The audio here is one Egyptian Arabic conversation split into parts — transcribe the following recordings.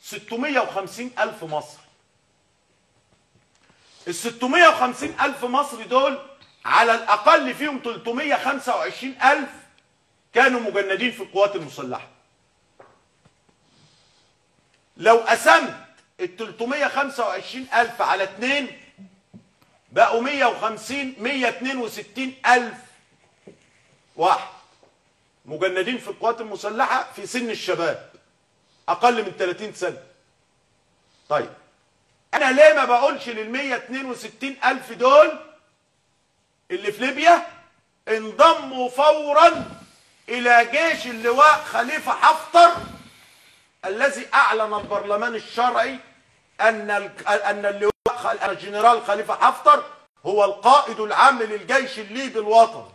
650 ألف مصري ال 650 ألف مصري دول على الأقل فيهم 325 ألف كانوا مجندين في القوات المسلحة لو قسمت ال 325 ألف على اتنين بقوا 150 162 ألف واحد مجندين في القوات المسلحة في سن الشباب أقل من 30 سنة طيب أنا ليه ما بقولش لل 162 ألف دول اللي في ليبيا انضموا فورا إلى جيش اللواء خليفة حفتر الذي أعلن البرلمان الشرعي أن ال- أن اللواء خل- الجنرال خليفة حفتر هو القائد العام للجيش الليبي الوطني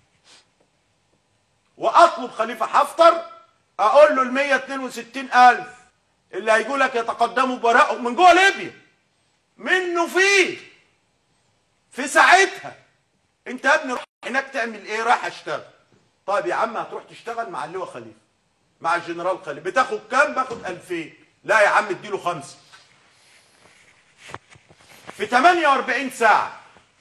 واطلب خليفه حفتر اقول له ال 162 الف اللي هيجوا لك يتقدموا براءه من جوه ليبيا منه فيه في ساعتها انت يا ابني روح هناك تعمل ايه رايح اشتغل طيب يا عم هتروح تشتغل مع اللواء خليفه مع الجنرال خليفه بتاخد كام باخد 2000 لا يا عم اديله خمسه في 48 ساعه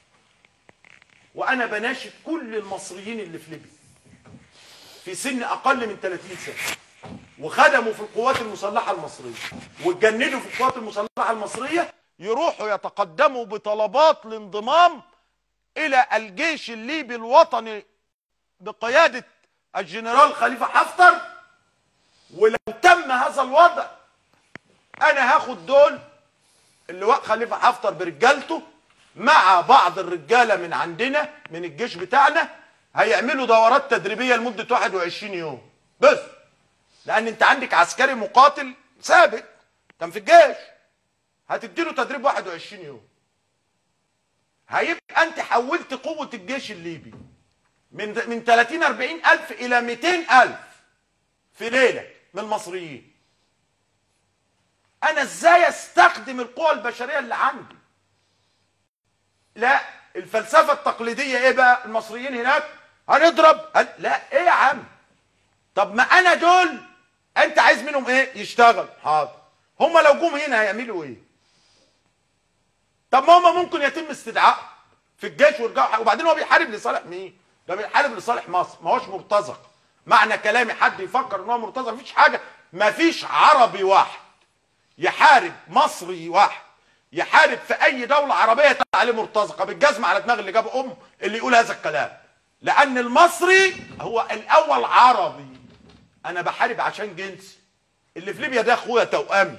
وانا بناشد كل المصريين اللي في ليبيا في سن اقل من 30 سنه وخدموا في القوات المسلحه المصريه واتجندوا في القوات المسلحه المصريه يروحوا يتقدموا بطلبات الانضمام الى الجيش الليبي الوطني بقياده الجنرال خليفه حفتر ولو تم هذا الوضع انا هاخد دول اللواء خليفه حفتر برجالته مع بعض الرجاله من عندنا من الجيش بتاعنا هيعملوا دورات تدريبيه لمده 21 يوم بس لان انت عندك عسكري مقاتل سابق كان في الجيش هتديله تدريب 21 يوم هيبقى انت حولت قوه الجيش الليبي من من 30 40 الف الى 200 الف في ليله من المصريين انا ازاي استخدم القوى البشريه اللي عندي لا الفلسفه التقليديه ايه بقى المصريين هناك هنضرب هن... لا ايه يا عم طب ما انا دول انت عايز منهم ايه يشتغل حاضر هم لو جم هنا هيعملوا ايه طب ما هم ممكن يتم استدعاء في الجيش ويرجعوا وبعدين هو بيحارب لصالح مين ده بيحارب لصالح مصر ما هوش مرتزق معنى كلامي حد يفكر ان هو مرتزق مفيش حاجه مفيش عربي واحد يحارب مصري واحد يحارب في اي دوله عربيه يطلع عليه مرتزقه بالجزمه على دماغ اللي جاب ام اللي يقول هذا الكلام لان المصري هو الاول عربي انا بحارب عشان جنسي اللي في ليبيا ده اخويا توامي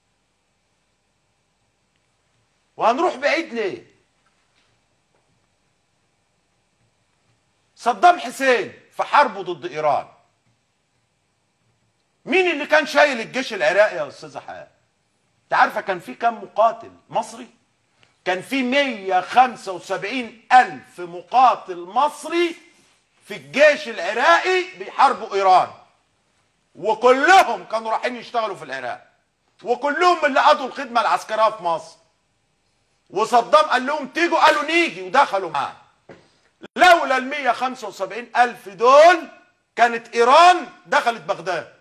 وهنروح بعيد ليه صدام حسين في حربه ضد ايران مين اللي كان شايل الجيش العراقي يا استاذه حياه انت عارفه كان في كام مقاتل مصري كان في 175 الف مقاتل مصري في الجيش العراقي بيحاربوا ايران وكلهم كانوا رايحين يشتغلوا في العراق وكلهم اللي قضوا الخدمه العسكريه في مصر وصدام قال لهم تيجوا قالوا نيجي ودخلوا معاه لولا ال 175 الف دول كانت ايران دخلت بغداد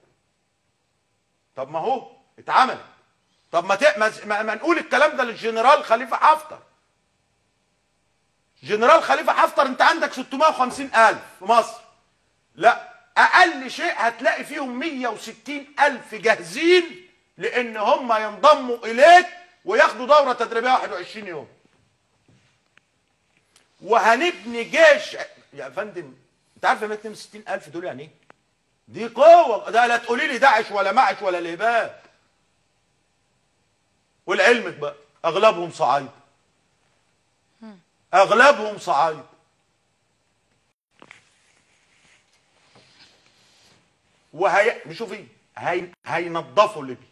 طب ما هو اتعملت طب ما, ت... ما... ما ما نقول الكلام ده للجنرال خليفه حفتر جنرال خليفه حفتر انت عندك 650 الف في مصر لا اقل شيء هتلاقي فيهم 160 الف جاهزين لان هم ينضموا اليك وياخدوا دوره تدريبيه 21 يوم وهنبني جيش يا فندم انت عارف 162 الف دول يعني ايه دي قوه ده لا تقولي لي داعش ولا معش ولا الهباب ولعلمك بقى اغلبهم صعايده اغلبهم صعايده وهي شوفي هي... هينضفوا ليبيا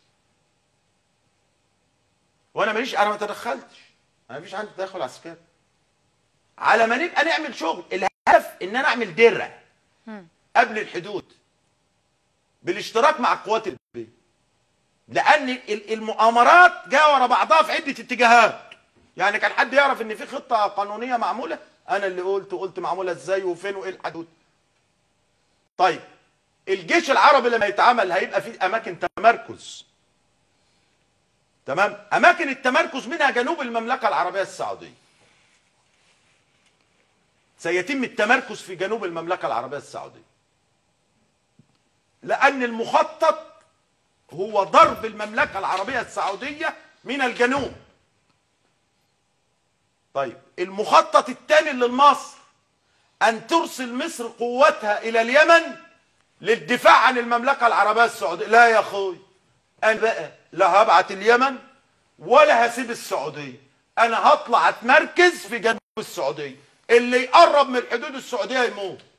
وانا ماليش انا ما تدخلتش انا مفيش عندي تدخل عسكري على ما نبقى نعمل شغل الهدف ان انا اعمل درع قبل الحدود بالاشتراك مع القوات الليبيه لان ال- المؤامرات جايه ورا بعضها في عده اتجاهات يعني كان حد يعرف ان في خطه قانونيه معموله انا اللي قلت وقلت معموله ازاي وفين وايه الحدود طيب الجيش العربي لما يتعمل هيبقى في اماكن التمركز تمام اماكن التمركز منها جنوب المملكه العربيه السعوديه سيتم التمركز في جنوب المملكه العربيه السعوديه لان المخطط هو ضرب المملكه العربيه السعوديه من الجنوب طيب المخطط الثاني لمصر ان ترسل مصر قوتها الى اليمن للدفاع عن المملكه العربيه السعوديه لا يا اخوي انا بقى لا هبعت اليمن ولا هسيب السعوديه انا هطلع اتمركز في جنوب السعوديه اللي يقرب من الحدود السعوديه يموت